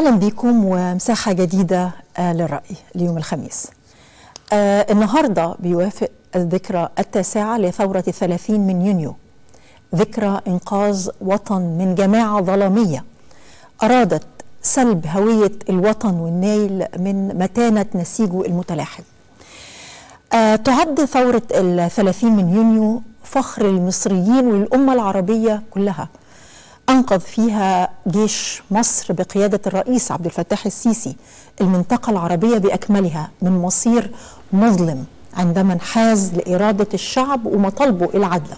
أهلا بكم ومساحة جديدة آه، للرأي ليوم الخميس آه، النهاردة بيوافق الذكرى التاسعة لثورة الثلاثين من يونيو ذكرى إنقاذ وطن من جماعة ظلامية أرادت سلب هوية الوطن والنيل من متانة نسيجه المتلاحم آه، تعد ثورة الثلاثين من يونيو فخر المصريين والأمة العربية كلها أنقذ فيها جيش مصر بقيادة الرئيس عبد الفتاح السيسي المنطقة العربية بأكملها من مصير مظلم عندما انحاز لإرادة الشعب ومطالبه العدل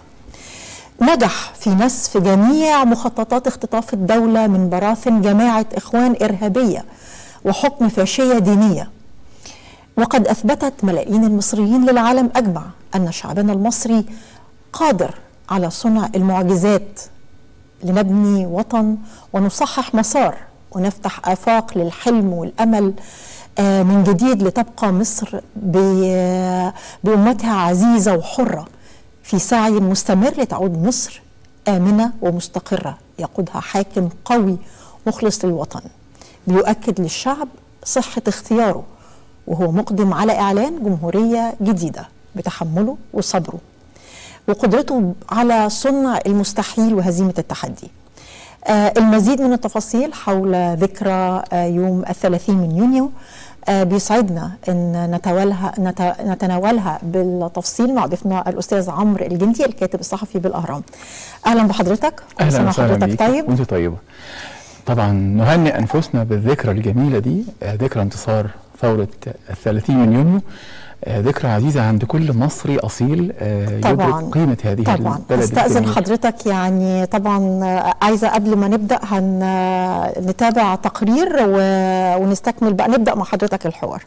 نجح في نسف جميع مخططات اختطاف الدولة من براثن جماعة إخوان إرهابية وحكم فاشية دينية وقد أثبتت ملايين المصريين للعالم أجمع أن شعبنا المصري قادر على صنع المعجزات لنبني وطن ونصحح مسار ونفتح آفاق للحلم والأمل آه، من جديد لتبقى مصر ب- بأمتها عزيزة وحرة في سعي مستمر لتعود مصر آمنة ومستقرة يقودها حاكم قوي مخلص للوطن بيؤكد للشعب صحة اختياره وهو مقدم على إعلان جمهورية جديدة بتحمله وصبره وقدرته على صنع المستحيل وهزيمة التحدي آه، المزيد من التفاصيل حول ذكرى آه، يوم الثلاثين من يونيو آه، بيسعدنا ان نتوالها نت- نتناولها بالتفصيل مع ضيفنا الاستاذ عمرو الجندي الكاتب الصحفي بالاهرام اهلا بحضرتك كل سنة اهلا وسهلا وحضرتك بيك طيب وانت طيبه طبعا نهنئ انفسنا بالذكرى الجميله دي آه، ذكرى انتصار ثوره الثلاثين من يونيو آه، ذكرى عزيزه عند كل مصري اصيل آه، طبعا يدرك قيمه هذه طبعا البلد استاذن الجميل. حضرتك يعني طبعا آه، عايزه قبل ما نبدا هن آه، نتابع تقرير و... ونستكمل بقى نبدا مع حضرتك الحوار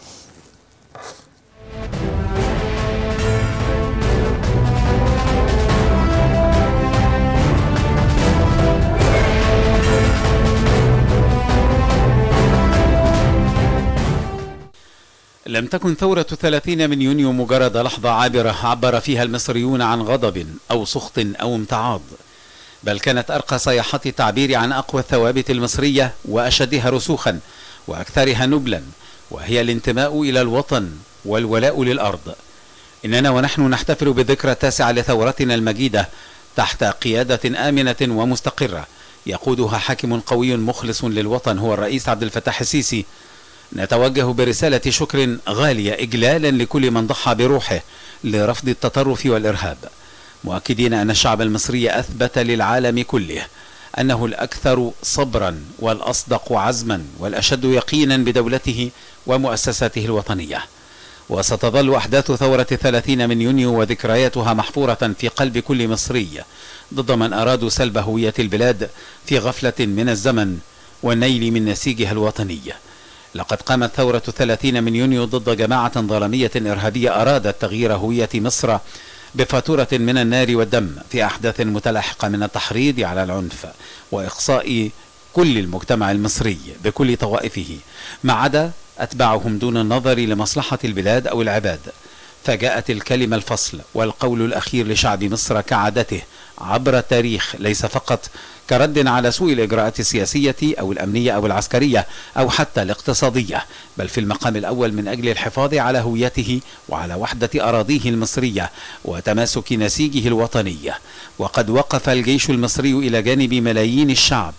لم تكن ثورة الثلاثين من يونيو مجرد لحظة عابرة عبر فيها المصريون عن غضب أو سخط أو امتعاض بل كانت أرقى صيحات التعبير عن أقوى الثوابت المصرية وأشدها رسوخا وأكثرها نبلا وهي الانتماء إلى الوطن والولاء للأرض إننا ونحن نحتفل بالذكرى التاسعة لثورتنا المجيدة تحت قيادة آمنة ومستقرة يقودها حاكم قوي مخلص للوطن هو الرئيس عبد الفتاح السيسي نتوجه برسالة شكر غالية إجلالا لكل من ضحى بروحه لرفض التطرف والإرهاب مؤكدين أن الشعب المصري أثبت للعالم كله أنه الأكثر صبرا والأصدق عزما والأشد يقينا بدولته ومؤسساته الوطنية وستظل أحداث ثورة الثلاثين من يونيو وذكرياتها محفورة في قلب كل مصري ضد من أرادوا سلب هوية البلاد في غفلة من الزمن والنيل من نسيجها الوطني لقد قامت ثورة الثلاثين من يونيو ضد جماعة ظلامية إرهابية أرادت تغيير هوية مصر بفاتورة من النار والدم في أحداث متلاحقة من التحريض على العنف وإقصاء كل المجتمع المصري بكل طوائفه ما عدا أتباعهم دون النظر لمصلحة البلاد أو العباد فجاءت الكلمة الفصل والقول الأخير لشعب مصر كعادته عبر التاريخ ليس فقط كرد على سوء الإجراءات السياسية أو الأمنية أو العسكرية أو حتى الاقتصادية بل في المقام الأول من أجل الحفاظ على هويته وعلى وحدة أراضيه المصرية وتماسك نسيجه الوطني وقد وقف الجيش المصري إلى جانب ملايين الشعب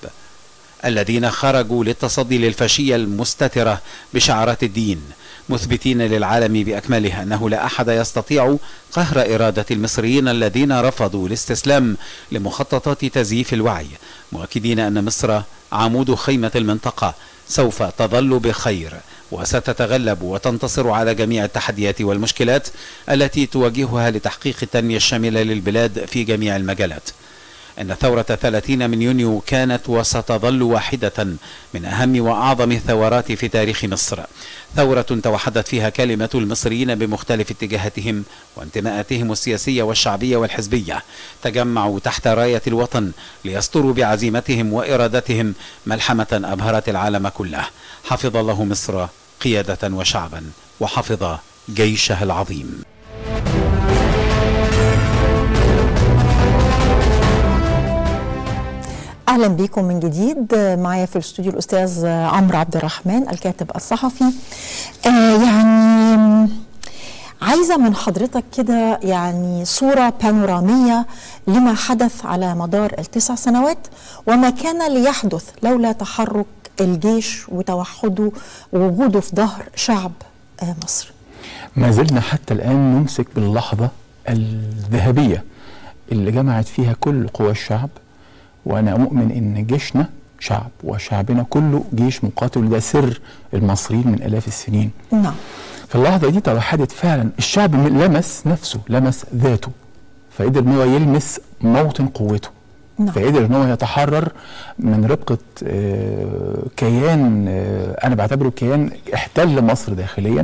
الذين خرجوا للتصدي للفاشية المستترة بشعارات الدين مثبتين للعالم بأكمله أنه لا أحد يستطيع قهر إرادة المصريين الذين رفضوا الاستسلام لمخططات تزييف الوعي مؤكدين أن مصر عمود خيمة المنطقة سوف تظل بخير وستتغلب وتنتصر على جميع التحديات والمشكلات التي تواجهها لتحقيق التنمية الشاملة للبلاد في جميع المجالات أن ثورة 30 من يونيو كانت وستظل واحدة من أهم وأعظم الثورات في تاريخ مصر ثورة توحدت فيها كلمة المصريين بمختلف اتجاهاتهم وانتماءاتهم السياسية والشعبية والحزبية تجمعوا تحت راية الوطن ليستروا بعزيمتهم وإرادتهم ملحمة أبهرت العالم كله حفظ الله مصر قيادة وشعبا وحفظ جيشها العظيم اهلا اهلا بكم من جديد معايا في الاستوديو الاستاذ عمرو عبد الرحمن الكاتب الصحفي آه يعني عايزه من حضرتك كده يعني صوره بانوراميه لما حدث على مدار التسع سنوات وما كان ليحدث لولا تحرك الجيش وتوحده ووجوده في ظهر شعب آه مصر ما زلنا حتى الآن نمسك باللحظة الذهبية اللي جمعت فيها كل قوى الشعب وأنا مؤمن إن جيشنا شعب وشعبنا كله جيش مقاتل ده سر المصريين من آلاف السنين نعم في اللحظة دي توحدت فعلا الشعب لمس نفسه لمس ذاته فقدر ان هو يلمس موطن قوته نعم. فقدر ان هو يتحرر من ربقة آه، كيان آه، انا بعتبره كيان احتل مصر داخليا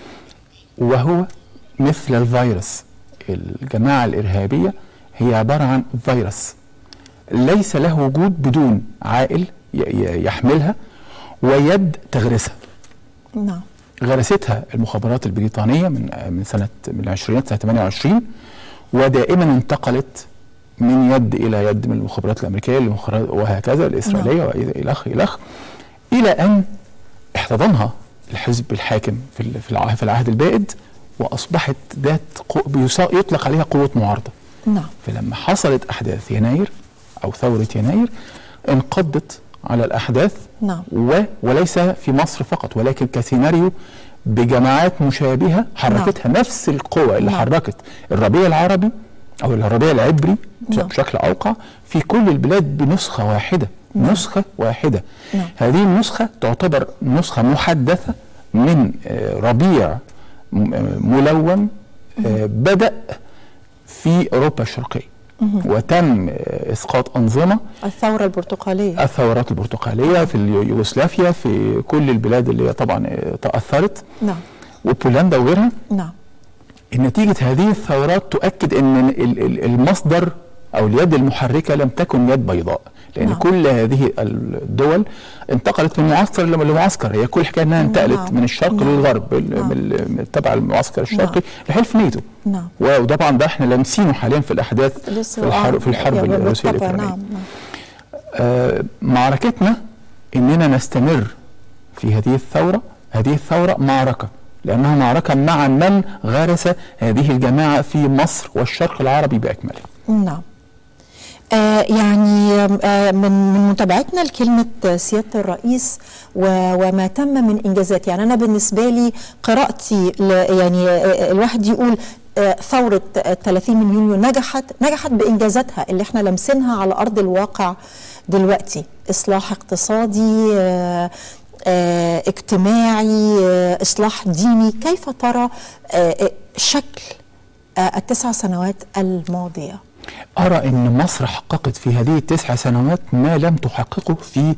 وهو مثل الفيروس الجماعة الإرهابية هي عبارة عن فيروس ليس له وجود بدون عائل ي- ي- يحملها ويد تغرسها نعم غرستها المخابرات البريطانية من من سنة من العشرينات سنة 28 ودائما انتقلت من يد إلى يد من المخابرات الأمريكية للمخابرات وهكذا الإسرائيلية وإلخ إلخ إلى أن احتضنها الحزب الحاكم في ال- في الع- في العهد البائد وأصبحت ذات قو- بيصا- يطلق عليها قوة معارضة نعم فلما حصلت أحداث يناير أو ثورة يناير انقضت على الأحداث نعم و وليس في مصر فقط ولكن كسيناريو بجماعات مشابهة حركتها نفس القوى اللي نعم. حركت الربيع العربي أو الربيع العبري نعم. بشكل أوقع في كل البلاد بنسخة واحدة نسخة واحدة نعم. هذه النسخة تعتبر نسخة محدثة من آه، ربيع م- آه، ملون آه، بدأ في أوروبا الشرقية وتم آه، إسقاط أنظمة الثورة البرتقالية الثورات البرتقالية في اليو- يوغوسلافيا في كل البلاد اللي طبعا آه، تأثرت نعم وبولندا وغيرها نعم نتيجة هذه الثورات تؤكد أن ال- ال- المصدر أو اليد المحركة لم تكن يد بيضاء لأن نعم. كل هذه الدول انتقلت من معسكر لم- لمعسكر هي كل حكاية أنها انتقلت نعم. من الشرق نعم. للغرب ال- نعم. من ال- من تبع المعسكر الشرقي لحلف نيتو نعم وطبعا ده احنا لامسينه حاليا في الأحداث لسه في الحرب, آه، في الحرب يعني الروسية بالطبع، الأوكرانية نعم نعم آه، معركتنا اننا نستمر في هذه الثوره هذه الثوره معركه لانها معركه مع من غرس هذه الجماعه في مصر والشرق العربي باكمله نعم آه يعني آه من من متابعتنا لكلمة سيادة الرئيس و- وما تم من إنجازات يعني أنا بالنسبة لي قراءتي ل- يعني آه الواحد يقول آه ثورة آه 30 من يونيو نجحت نجحت بإنجازاتها اللي احنا لمسينها على أرض الواقع دلوقتي إصلاح اقتصادي آه آه اجتماعي آه إصلاح ديني كيف ترى آه آه، شكل آه التسع سنوات الماضية ارى ان مصر حققت في هذه التسع سنوات ما لم تحققه في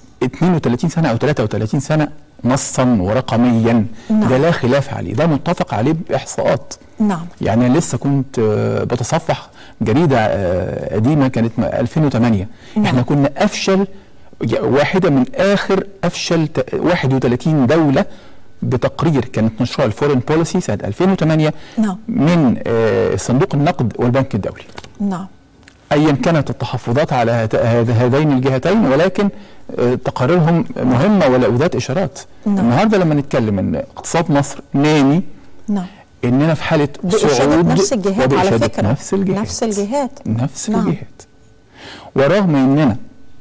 32 سنه او 33 سنه نصا ورقميا نعم. ده لا خلاف عليه ده متفق عليه باحصاءات نعم يعني انا لسه كنت آه، بتصفح جريده آه، قديمه كانت م- 2008 نعم. احنا كنا افشل ج- واحده من اخر افشل ت- 31 دوله بتقرير كانت نشرها الفورين بوليسي سنه 2008 نعم. من آه، صندوق النقد والبنك الدولي نعم ايا كانت التحفظات على هت- هذ- هذين الجهتين ولكن آه، تقاريرهم مهمه ولا ذات اشارات نعم. النهارده لما نتكلم ان اقتصاد مصر نامي نعم اننا في حاله بإشادة صعود نفس الجهات على وبإشادة فكرة نفس الجهات نفس الجهات نفس نعم. الجهات ورغم اننا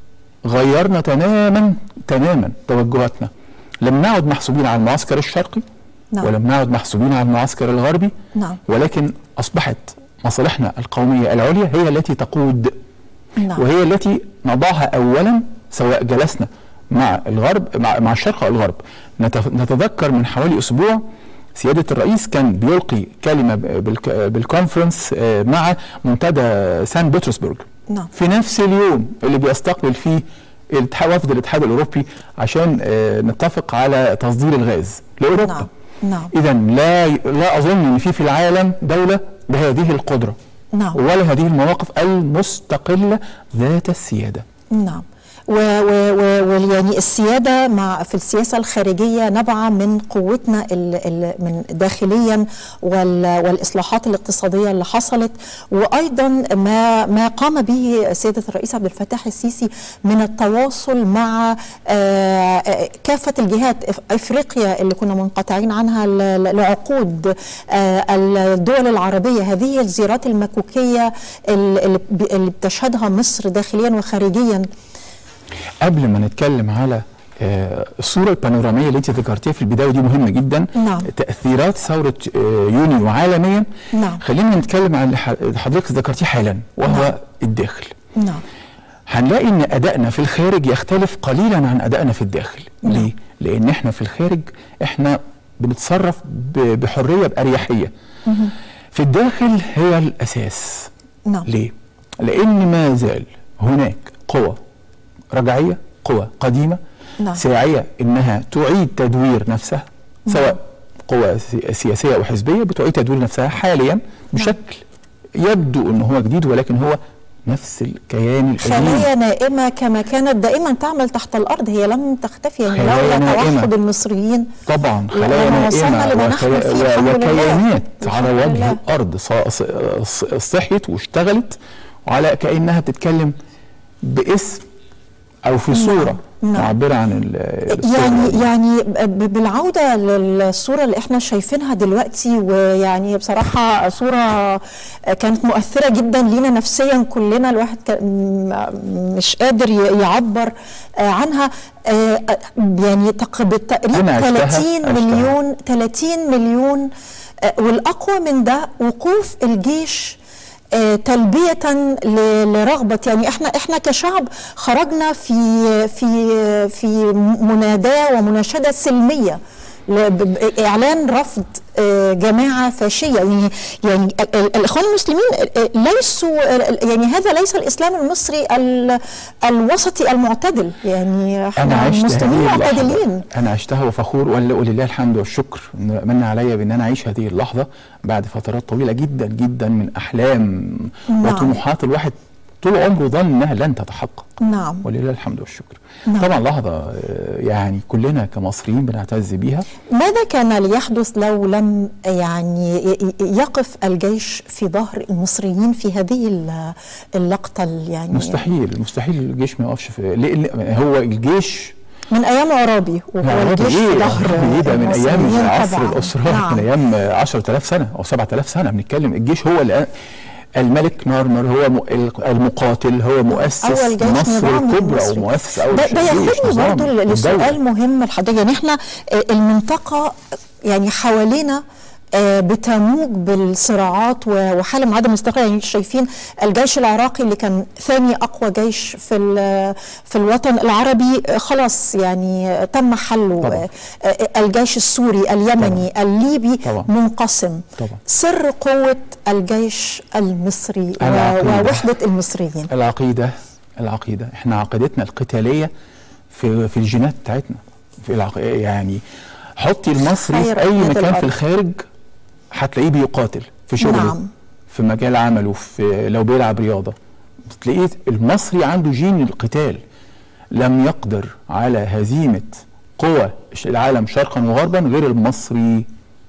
غيرنا تماما تماما توجهاتنا لم نعد محسوبين على المعسكر الشرقي نعم. ولم نعد محسوبين على المعسكر الغربي نعم ولكن اصبحت مصالحنا القوميه العليا هي التي تقود نعم وهي التي نضعها اولا سواء جلسنا مع الغرب مع, مع الشرق او الغرب نتف- نتذكر من حوالي اسبوع سياده الرئيس كان بيلقي كلمه ب- بالك- بالكونفرنس آه، مع منتدى سان بطرسبرغ نعم في نفس اليوم اللي بيستقبل فيه الاتحاد وفد الاتحاد الاوروبي عشان آه، نتفق على تصدير الغاز لاوروبا نعم نعم اذا لا لا اظن ان في في العالم دوله بهذه القدره نعم ولا هذه المواقف المستقله ذات السياده نعم ويعني السياده مع في السياسه الخارجيه نبع من قوتنا ال ال من داخليا والاصلاحات الاقتصاديه اللي حصلت وايضا ما ما قام به سياده الرئيس عبد الفتاح السيسي من التواصل مع كافه الجهات افريقيا اللي كنا منقطعين عنها لعقود الدول العربيه هذه الزيارات المكوكيه اللي بتشهدها مصر داخليا وخارجيا قبل ما نتكلم على الصوره البانوراميه اللي انت ذكرتيها في البدايه ودي مهمه جدا نعم. تاثيرات ثوره يونيو عالميا نعم. خلينا نتكلم عن اللي حضرتك ذكرتيه حالا وهو نعم. الداخل نعم هنلاقي ان ادائنا في الخارج يختلف قليلا عن ادائنا في الداخل نعم. ليه لان احنا في الخارج احنا بنتصرف بحريه باريحيه في الداخل هي الاساس نعم ليه لان ما زال هناك قوى رجعيه قوى قديمه نعم. ساعيه انها تعيد تدوير نفسها سواء قوى سياسيه او حزبيه بتعيد تدوير نفسها حاليا بشكل يبدو انه هو جديد ولكن هو نفس الكيان القديم خلايا نائمة كما كانت دائما تعمل تحت الأرض هي لم تختفي يعني خلايا لولا نائمة. توحد المصريين طبعا خلايا لما وصلنا نائمه لما نحن وخلا- فيه، و- الحمد لله. وكيانات الحمد على وجه لله. الارض ص- ص- ص- صحت واشتغلت وعلى كانها بتتكلم باسم او في صوره نعم. معبره عن ال- الصورة يعني دي. يعني ب- بالعوده للصوره اللي احنا شايفينها دلوقتي ويعني بصراحه صوره كانت مؤثره جدا لينا نفسيا كلنا الواحد كان م- مش قادر ي- يعبر آه، عنها آه، يعني تق- بالتقريب أنا عشتها- 30 عشتها. مليون 30 مليون آه، والاقوى من ده وقوف الجيش آه، تلبية ل- لرغبة يعني احنا احنا كشعب خرجنا في في في مناداة ومناشدة سلمية ل- ب- ب- اعلان رفض آه، جماعه فاشيه يعني يعني ال- ال- الاخوان المسلمين آه، ليسوا آه، يعني هذا ليس الاسلام المصري ال- الوسطي المعتدل يعني انا احنا عشت مسلمين هذه اللحظه معتدلين انا عشتها وفخور ول- ولله الحمد والشكر انه من عليا بان انا اعيش هذه اللحظه بعد فترات طويله جدا جدا من احلام نعم. وطموحات الواحد طول عمره ظن انها لن تتحقق نعم ولله الحمد والشكر نعم. طبعا لحظه آه، يعني كلنا كمصريين بنعتز بيها ماذا كان ليحدث لو لم يعني ي- ي- يقف الجيش في ظهر المصريين في هذه ال- اللقطة ال- يعني مستحيل مستحيل الجيش ما يقفش في ليه ليه- هو الجيش من أيام عرابي وهو يعني الجيش في ايه ظهر إيه ده من ايام المصريين عصر طبعاً. الاسرات نعم. من ايام 10000 سنه او 7000 سنه بنتكلم الجيش هو اللي الملك نارمر هو م- المقاتل هو مؤسس أول جيش مصر نظامي الكبرى مصري. ومؤسس اول ده, جيش ده ياخدني نظامي برضه للدولة. لسؤال مهم لحضرتك يعني احنا آه، المنطقة يعني حوالينا آه، بتموج بالصراعات و- وحاله من عدم الاستقرار يعني شايفين الجيش العراقي اللي كان ثاني اقوى جيش في ال- في الوطن العربي آه، خلاص يعني آه، تم حله طبعاً. آه، آه، الجيش السوري اليمني الليبي طبعاً. منقسم طبعاً. سر قوه الجيش المصري و- العقيدة. ووحده المصريين العقيده العقيده احنا عقيدتنا القتاليه في في الجينات بتاعتنا في العق... يعني حطي المصري خير في اي أبناء مكان الأرض. في الخارج هتلاقيه بيقاتل في شغله نعم. في مجال عمله في لو بيلعب رياضه تلاقيه المصري عنده جين القتال لم يقدر على هزيمه قوى العالم شرقا وغربا غير المصري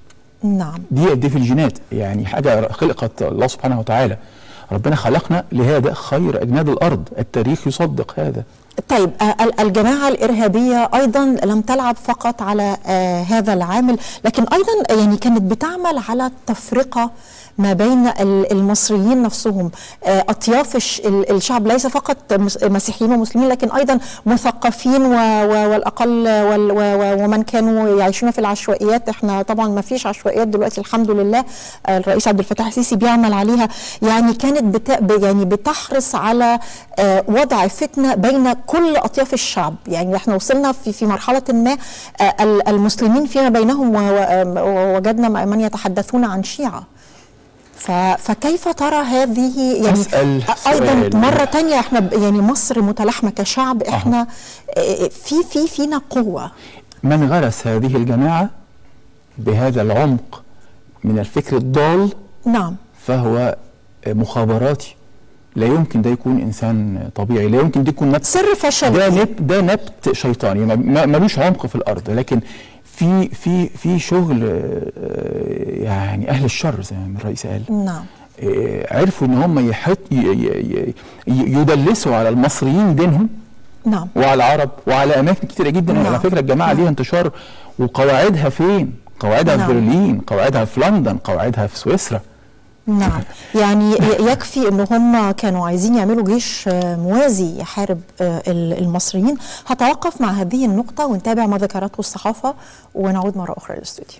نعم دي دي في الجينات يعني حاجه خلقت الله سبحانه وتعالى ربنا خلقنا لهذا خير اجناد الارض التاريخ يصدق هذا طيب آه، ال- الجماعة الإرهابية أيضا لم تلعب فقط على آه، هذا العامل لكن أيضا يعني كانت بتعمل على التفرقة ما بين ال- المصريين نفسهم آه، أطياف الش- ال- الشعب ليس فقط مس- مسيحيين ومسلمين لكن أيضا مثقفين و- و- والأقل وال- و- و- ومن كانوا يعيشون في العشوائيات احنا طبعا ما فيش عشوائيات دلوقتي الحمد لله آه، الرئيس عبد الفتاح السيسي بيعمل عليها يعني كانت بتا ب- يعني بتحرص على آه، وضع فتنه بين كل اطياف الشعب يعني احنا وصلنا في في مرحله ما آه، ال- المسلمين فيما بينهم و- و- ووجدنا من يتحدثون عن شيعه ف- فكيف ترى هذه يعني أسأل ايضا سؤال. مره تانية احنا ب- يعني مصر متلاحمه كشعب احنا آه، في في فينا قوه من غرس هذه الجماعه بهذا العمق من الفكر الضال نعم فهو مخابراتي لا يمكن ده يكون انسان طبيعي لا يمكن دي تكون نبت سر فشل ده نبت ده نبت شيطاني ما- ما- ملوش عمق في الارض لكن في في في شغل آه، يعني اهل الشر زي ما الرئيس قال نعم آه، عرفوا ان هم يحط ي- ي- ي- يدلسوا على المصريين دينهم نعم وعلى العرب وعلى اماكن كتيره جدا نعم. على فكره الجماعه نعم. ليها انتشار وقواعدها فين؟ قواعدها نعم. في برلين، قواعدها في لندن، قواعدها في سويسرا. نعم يعني ي- يكفي ان هم كانوا عايزين يعملوا جيش آه، موازي يحارب آه، ال- المصريين هتوقف مع هذه النقطة ونتابع ما ذكرته الصحافة ونعود مرة أخرى للاستوديو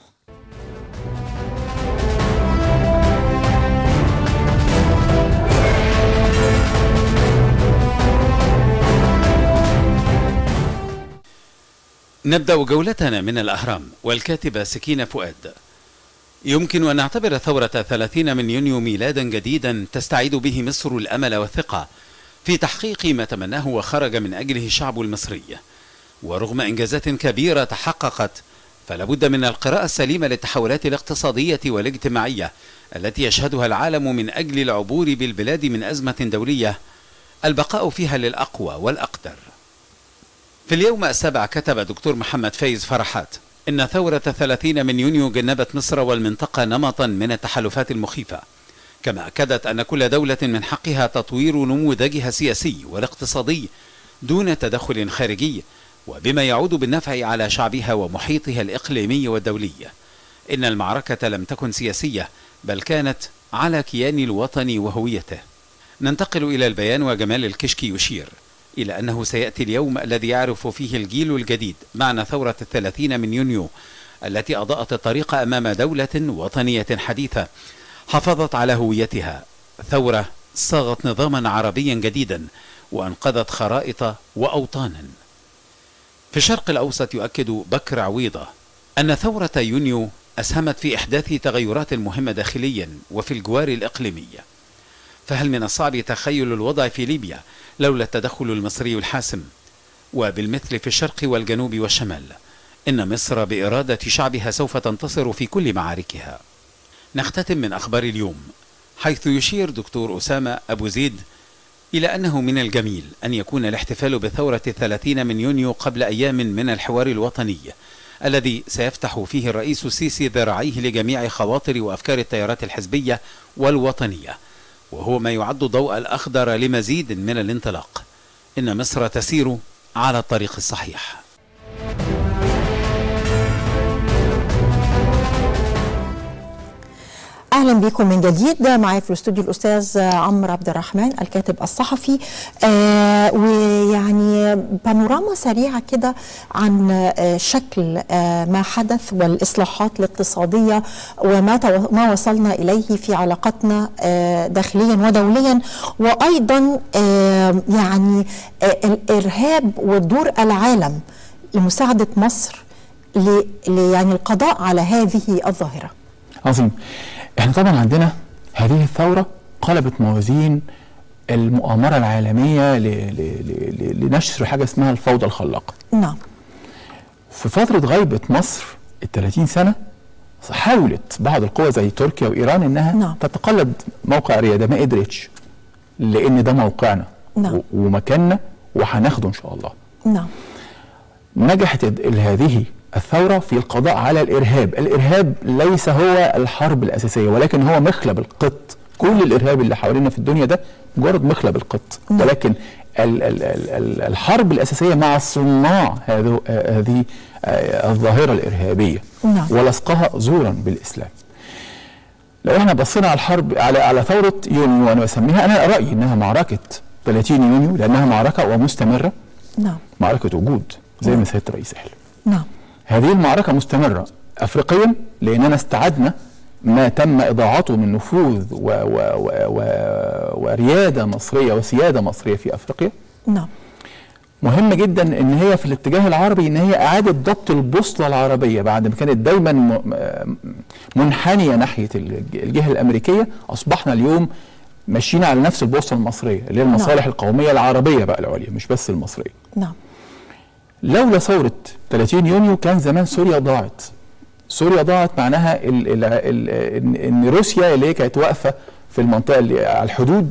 نبدأ جولتنا من الأهرام والكاتبة سكينة فؤاد يمكن أن نعتبر ثورة 30 من يونيو ميلادا جديدا تستعيد به مصر الأمل والثقة في تحقيق ما تمناه وخرج من أجله الشعب المصري ورغم إنجازات كبيرة تحققت فلا بد من القراءة السليمة للتحولات الاقتصادية والاجتماعية التي يشهدها العالم من أجل العبور بالبلاد من أزمة دولية البقاء فيها للأقوى والأقدر في اليوم السابع كتب دكتور محمد فايز فرحات إن ثورة 30 من يونيو جنبت مصر والمنطقة نمطا من التحالفات المخيفة كما أكدت أن كل دولة من حقها تطوير نموذجها السياسي والاقتصادي دون تدخل خارجي وبما يعود بالنفع على شعبها ومحيطها الإقليمي والدولي إن المعركة لم تكن سياسية بل كانت على كيان الوطن وهويته ننتقل إلى البيان وجمال الكشكي يشير إلى أنه سيأتي اليوم الذي يعرف فيه الجيل الجديد معنى ثورة الثلاثين من يونيو التي أضاءت الطريق أمام دولة وطنية حديثة حافظت على هويتها ثورة صاغت نظاما عربيا جديدا وأنقذت خرائط وأوطانا في الشرق الأوسط يؤكد بكر عويضة أن ثورة يونيو أسهمت في إحداث تغيرات مهمة داخليا وفي الجوار الإقليمي فهل من الصعب تخيل الوضع في ليبيا لولا التدخل المصري الحاسم وبالمثل في الشرق والجنوب والشمال إن مصر بإرادة شعبها سوف تنتصر في كل معاركها نختتم من أخبار اليوم حيث يشير دكتور أسامة أبو زيد إلى أنه من الجميل أن يكون الاحتفال بثورة الثلاثين من يونيو قبل أيام من الحوار الوطني الذي سيفتح فيه الرئيس السيسي ذراعيه لجميع خواطر وأفكار التيارات الحزبية والوطنية وهو ما يعد ضوء الأخضر لمزيد من الانطلاق إن مصر تسير على الطريق الصحيح اهلا بكم من جديد معايا في الاستوديو الاستاذ عمرو عبد الرحمن الكاتب الصحفي آه ويعني بانوراما سريعه كده عن آه شكل آه ما حدث والاصلاحات الاقتصاديه وما تو- ما وصلنا اليه في علاقتنا آه داخليا ودوليا وايضا آه يعني آه الارهاب ودور العالم لمساعده مصر ل ل- يعني القضاء على هذه الظاهره عظيم. احنا طبعا عندنا هذه الثوره قلبت موازين المؤامره العالميه ل ل ل لنشر حاجه اسمها الفوضى الخلاقه. نعم في فتره غيبه مصر ال 30 سنه حاولت بعض القوى زي تركيا وايران انها نعم. تتقلد موقع رياده ما قدرتش لان ده موقعنا نعم. و- ومكاننا وهناخده ان شاء الله. نعم نجحت ال- هذه الثورة في القضاء على الإرهاب الإرهاب ليس هو الحرب الأساسية ولكن هو مخلب القط كل الإرهاب اللي حوالينا في الدنيا ده مجرد مخلب القط نعم. ولكن ال ال ال ال الحرب الأساسية مع صناع هذه هذه آه، الظاهرة الإرهابية نعم. ولصقها زورا بالإسلام لو احنا بصينا على الحرب على على ثورة يونيو أنا بسميها أنا رأيي إنها معركة 30 يونيو لأنها معركة ومستمرة نعم معركة وجود زي نعم. ما سيادة الرئيس قال نعم هذه المعركة مستمرة أفريقيا لأننا استعدنا ما تم إضاعته من نفوذ و و و و وريادة مصرية وسيادة مصرية في أفريقيا نعم مهم جدا ان هي في الاتجاه العربي ان هي اعاده ضبط البوصله العربيه بعد ما كانت دايما م- منحنيه ناحيه الج- الجهه الامريكيه اصبحنا اليوم ماشيين على نفس البوصله المصريه اللي هي المصالح القوميه العربيه بقى العليا مش بس المصريه نعم لولا ثورة 30 يونيو كان زمان سوريا ضاعت سوريا ضاعت معناها ال ال ال ان إن روسيا اللي هي كانت واقفة في المنطقة اللي على الحدود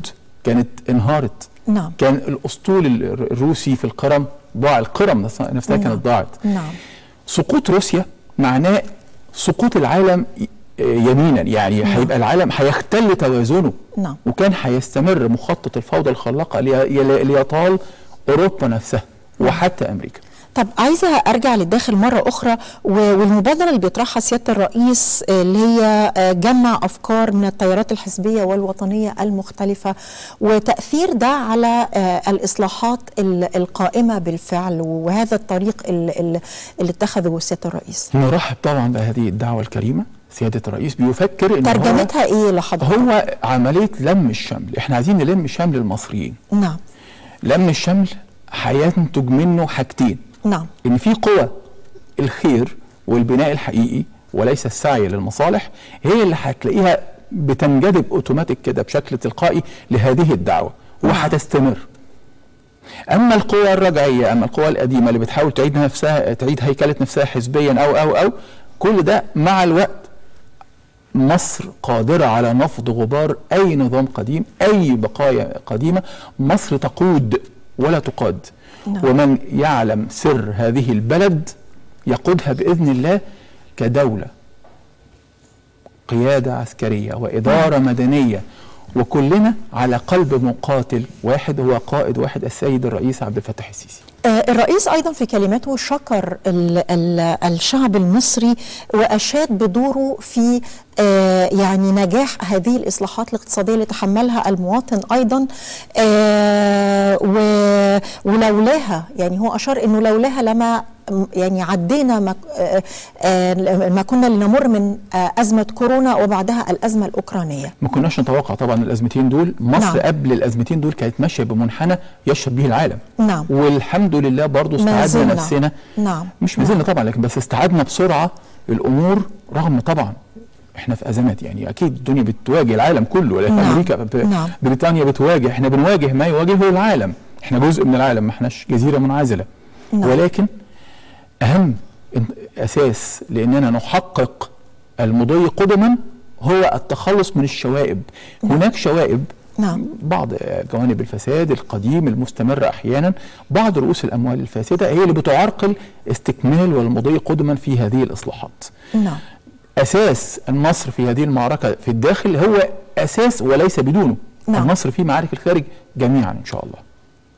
كانت انهارت نعم كان الاسطول ال- الروسي في القرم ضاع القرم نفسها نفسها نعم. كانت ضاعت نعم سقوط روسيا معناه سقوط العالم ي- يمينا يعني نعم. هيبقى العالم هيختل توازنه نعم وكان هيستمر مخطط الفوضى الخلاقه لي- لي- ليطال اوروبا نفسها وحتى امريكا طب عايزه ارجع للداخل مره اخرى و- والمبادره اللي بيطرحها سياده الرئيس آه، اللي هي آه، جمع افكار من التيارات الحزبيه والوطنيه المختلفه وتاثير ده على آه، الاصلاحات ال- القائمه بالفعل وهذا الطريق ال- ال- اللي اتخذه سياده الرئيس نرحب طبعا بهذه الدعوه الكريمه سياده الرئيس بيفكر ان هو ترجمتها ايه لحضرتك؟ هو عمليه لم الشمل احنا عايزين نلم شمل المصريين نعم لم الشمل هينتج منه حاجتين نعم ان في قوى الخير والبناء الحقيقي وليس السعي للمصالح هي اللي هتلاقيها بتنجذب اوتوماتيك كده بشكل تلقائي لهذه الدعوه وهتستمر اما القوى الرجعيه اما القوى القديمه اللي بتحاول تعيد نفسها تعيد هيكله نفسها حزبيا او او او كل ده مع الوقت مصر قادرة على نفض غبار أي نظام قديم أي بقايا قديمة مصر تقود ولا تقاد نعم. ومن يعلم سر هذه البلد يقودها بإذن الله كدولة قيادة عسكرية وإدارة مدنية وكلنا على قلب مقاتل واحد هو قائد واحد السيد الرئيس عبد الفتاح السيسي آه، الرئيس ايضا في كلماته شكر ال ال الشعب المصري واشاد بدوره في آه، يعني نجاح هذه الاصلاحات الاقتصاديه اللي تحملها المواطن ايضا آه، و- ولولاها يعني هو اشار انه لولاها لما م- يعني عدينا ما, آه، آه، ما كنا لنمر من آه، ازمه كورونا وبعدها الازمه الاوكرانيه ما كناش نتوقع طبعا الازمتين دول مصر نعم. قبل الازمتين دول كانت ماشيه بمنحنى يشهد به العالم نعم والحمد لله برضو ما استعدنا زلنا. نفسنا نعم مش ما زلنا طبعا لكن بس استعدنا بسرعه الامور رغم طبعا احنا في ازمات يعني اكيد الدنيا بتواجه العالم كله لكن نعم. امريكا ب... نعم. بريطانيا بتواجه احنا بنواجه ما يواجهه العالم احنا جزء من العالم ما احناش جزيره منعزله نعم. ولكن اهم ان- اساس لاننا نحقق المضي قدما هو التخلص من الشوائب هناك شوائب نعم. بعض جوانب الفساد القديم المستمر احيانا بعض رؤوس الاموال الفاسده هي اللي بتعرقل استكمال والمضي قدما في هذه الاصلاحات نعم اساس النصر في هذه المعركه في الداخل هو اساس وليس بدونه نعم. النصر في معارك الخارج جميعا ان شاء الله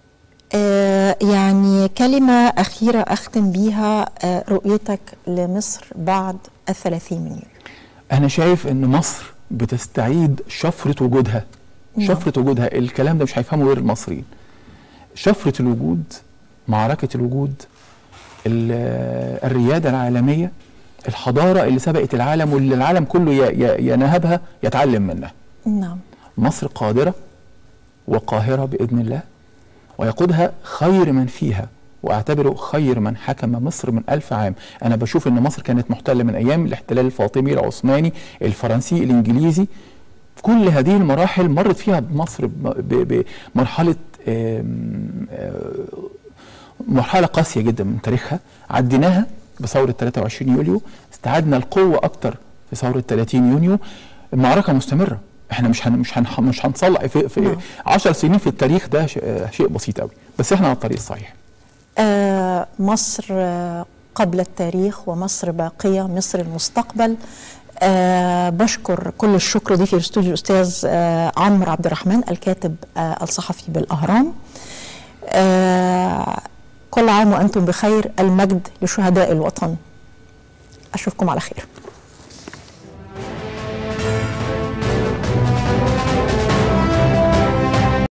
آه، يعني كلمة أخيرة أختم بيها آه، رؤيتك لمصر بعد الثلاثين من يوليو انا شايف ان مصر بتستعيد شفره وجودها نعم. شفره وجودها الكلام ده مش هيفهمه غير المصريين شفره الوجود معركه الوجود ال- الرياده العالميه الحضاره اللي سبقت العالم واللي العالم كله ي- ي- ينهبها يتعلم منها نعم مصر قادره وقاهره باذن الله ويقودها خير من فيها واعتبره خير من حكم مصر من ألف عام أنا بشوف أن مصر كانت محتلة من أيام الاحتلال الفاطمي العثماني الفرنسي الإنجليزي في كل هذه المراحل مرت فيها مصر ب- ب- بمرحلة آم، آه، مرحلة قاسية جدا من تاريخها عديناها بثورة 23 يوليو استعدنا القوة أكتر في ثورة 30 يونيو المعركة مستمرة احنا مش هن مش هن مش هنصلح في, في نعم. 10 سنين في التاريخ ده ش- آه، شيء بسيط قوي بس احنا على الطريق الصحيح آه، مصر آه، قبل التاريخ ومصر باقية مصر المستقبل أه بشكر كل الشكر ضيفي في الاستوديو الاستاذ أه عمرو عبد الرحمن الكاتب أه الصحفي بالاهرام أه كل عام وانتم بخير المجد لشهداء الوطن اشوفكم على خير